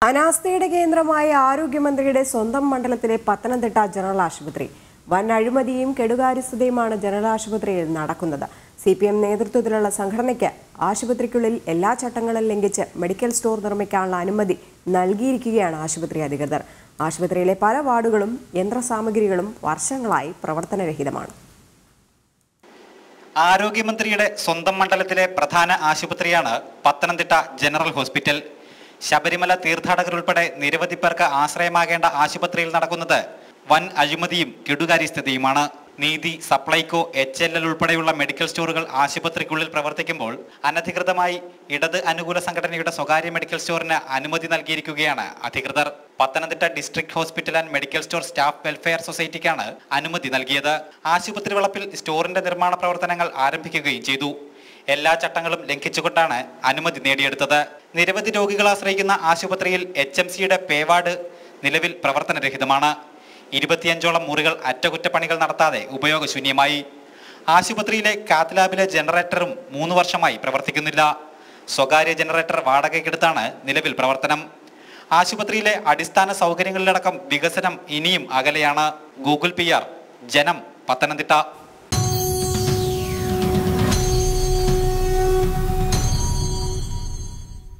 അനാസ്ഥയുടെ കേന്ദ്രമായ ആരോഗ്യമന്ത്രിയുടെ സ്വന്തം മണ്ഡലത്തിലെ പത്തനംതിട്ട ജനറൽ ആശുപത്രി വൻ അഴിമതിയും കെടുകാര്യസ്ഥതയുമാണ് ജനറൽ ആശുപത്രിയിൽ നടക്കുന്നത് സി പി എം നേതൃത്വത്തിലുള്ള സംഘടനയ്ക്ക് ആശുപത്രിക്കുള്ളിൽ എല്ലാ ചട്ടങ്ങളും ലംഘിച്ച് മെഡിക്കൽ സ്റ്റോർ നിർമ്മിക്കാനുള്ള അനുമതി നൽകിയിരിക്കുകയാണ് ആശുപത്രി അധികൃതർ ആശുപത്രിയിലെ പല വാർഡുകളും യന്ത്രസാമഗ്രികളും വർഷങ്ങളായി പ്രവർത്തനരഹിതമാണ് ആരോഗ്യമന്ത്രിയുടെ സ്വന്തം മണ്ഡലത്തിലെ പ്രധാന ആശുപത്രിയാണ് പത്തനംതിട്ട ജനറൽ ഹോസ്പിറ്റൽ ശബരിമല തീർത്ഥാടകർ ഉൾപ്പെടെ നിരവധി പേർക്ക് ആശ്രയമാകേണ്ട ആശുപത്രിയിൽ നടക്കുന്നത് വൻ അഴിമതിയും കെടുകാര്യസ്ഥതയുമാണ് Neethi Supplyco H L L ഉൾപ്പെടെയുള്ള മെഡിക്കൽ സ്റ്റോറുകൾ ആശുപത്രിക്കുള്ളിൽ പ്രവർത്തിക്കുമ്പോൾ അനധികൃതമായി ഇടത് അനുകൂല സംഘടനയുടെ സ്വകാര്യ മെഡിക്കൽ സ്റ്റോറിന് അനുമതി നൽകിയിരിക്കുകയാണ് അധികൃതർ Pathanamthitta district hospital and medical store staff welfare സൊസൈറ്റിക്കാണ് അനുമതി നൽകിയത് ആശുപത്രി വളപ്പിൽ സ്റ്റോറിന്റെ നിർമ്മാണ പ്രവർത്തനങ്ങൾ ആരംഭിക്കുകയും ചെയ്തു എല്ലാ ചട്ടങ്ങളും ലംഘിച്ചുകൊണ്ടാണ് അനുമതി നേടിയെടുത്തത് നിരവധി രോഗികൾ ആശ്രയിക്കുന്ന ആശുപത്രിയിൽ എച്ച് എം സിയുടെ പേവാർഡ് നിലവിൽ പ്രവർത്തനരഹിതമാണ് ഇരുപത്തിയഞ്ചോളം മുറികൾ അറ്റകുറ്റപ്പണികൾ നടത്താതെ ഉപയോഗശൂന്യമായി ആശുപത്രിയിലെ കാത്ത് ലാബിലെ ജനറേറ്ററും മൂന്ന് വർഷമായി പ്രവർത്തിക്കുന്നില്ല സ്വകാര്യ ജനറേറ്റർ വാടകയ്ക്കെടുത്താണ് നിലവിൽ പ്രവർത്തനം ആശുപത്രിയിലെ അടിസ്ഥാന സൗകര്യങ്ങളിലടക്കം വികസനം ഇനിയും അകലെയാണ് ഗൂഗിൾ പി ആർ ജനം പത്തനംതിട്ട